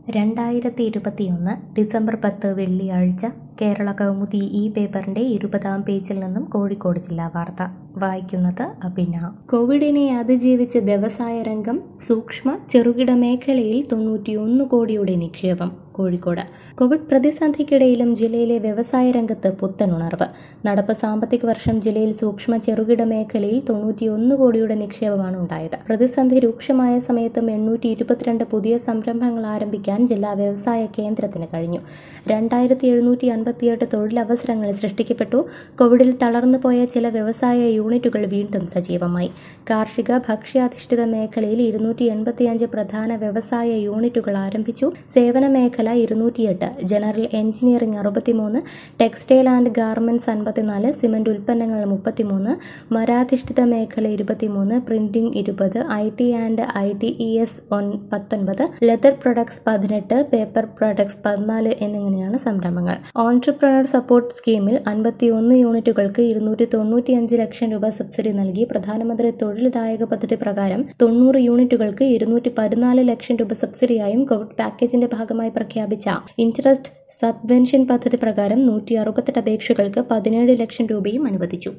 രണ്ടായിരത്തി ഇരുപത്തിയൊന്ന് ഡിസംബർ പത്ത് വെള്ളിയാഴ്ച കേരള കൗമുദി ഈ പേപ്പറിന്റെ ഇരുപതാം പേജിൽ നിന്നും കോഴിക്കോട് ജില്ലാ വാർത്ത വായിക്കുന്നത് അഭിന കോവിഡിനെ അതിജീവിച്ച് വ്യവസായ രംഗം സൂക്ഷ്മ ചെറുകിട മേഖലയിൽ തൊണ്ണൂറ്റിയൊന്ന് കോടിയുടെ നിക്ഷേപം കോഴിക്കോട് കോവിഡ് പ്രതിസന്ധിക്കിടയിലും ജില്ലയിലെ വ്യവസായ രംഗത്ത് പുത്തനുണർവ് നടപ്പ് സാമ്പത്തിക വർഷം ജില്ലയിൽ സൂക്ഷ്മ ചെറുകിട മേഖലയിൽ തൊണ്ണൂറ്റിയൊന്ന് കോടിയുടെ നിക്ഷേപമാണ് ഉണ്ടായത് പ്രതിസന്ധി രൂക്ഷമായ സമയത്തും എണ്ണൂറ്റി ഇരുപത്തിരണ്ട് പുതിയ സംരംഭങ്ങൾ ആരംഭിക്കാൻ ജില്ലാ വ്യവസായ കേന്ദ്രത്തിന് കഴിഞ്ഞു രണ്ടായിരത്തി എഴുന്നൂറ്റി അൻപത്തിയെട്ട് തൊഴിലവസരങ്ങൾ സൃഷ്ടിക്കപ്പെട്ടു കോവിഡിൽ തളർന്നുപോയ ചില വ്യവസായ യൂണിറ്റുകൾ വീണ്ടും സജീവമായി കാർഷിക ഭക്ഷ്യാധിഷ്ഠിത മേഖലയിൽ ഇരുന്നൂറ്റി എൺപത്തിയഞ്ച് പ്രധാന വ്യവസായ യൂണിറ്റുകൾ ആരംഭിച്ചു സേവന മേഖല ഇരുന്നൂറ്റിയെട്ട് ജനറൽ എഞ്ചിനീയറിംഗ് അറുപത്തിമൂന്ന് ടെക്സ്റ്റൈൽ ആൻഡ് ഗാർമെന്റ്സ് അൻപത്തിനാല് സിമന്റ് ഉൽപ്പന്നങ്ങൾ മുപ്പത്തിമൂന്ന് മരാധിഷ്ഠിത മേഖല ഇരുപത്തിമൂന്ന് പ്രിന്റിംഗ് ഇരുപത് I T and I T E S പത്തൊൻപത് ലെതർ പ്രൊഡക്ട്സ് പതിനെട്ട് പേപ്പർ പ്രൊഡക്ട്സ് പതിനാല് എന്നിങ്ങനെയാണ് സംരംഭങ്ങൾ ഓൺട്രപ്രണർ സപ്പോർട്ട് സ്കീമിൽ അൻപത്തിയൊന്ന് യൂണിറ്റുകൾക്ക് ഇരുന്നൂറ്റി തൊണ്ണൂറ്റിയഞ്ച് ലക്ഷം രൂപ സബ്സിഡി നൽകി പ്രധാനമന്ത്രി തൊഴിൽദായക പദ്ധതി പ്രകാരം തൊണ്ണൂറ് യൂണിറ്റുകൾക്ക് ഇരുന്നൂറ്റി പതിനാല് ലക്ഷം രൂപ സബ്സിഡിയായും കോവിഡ് പാക്കേജിന്റെ ഭാഗമായി പ്രഖ്യാപിച്ച ഇൻട്രസ്റ്റ് സബ്വെൻഷൻ പദ്ധതി പ്രകാരം നൂറ്റി അറുപത്തെട്ട് അപേക്ഷകൾക്ക് പതിനേഴ് ലക്ഷം രൂപയും അനുവദിച്ചു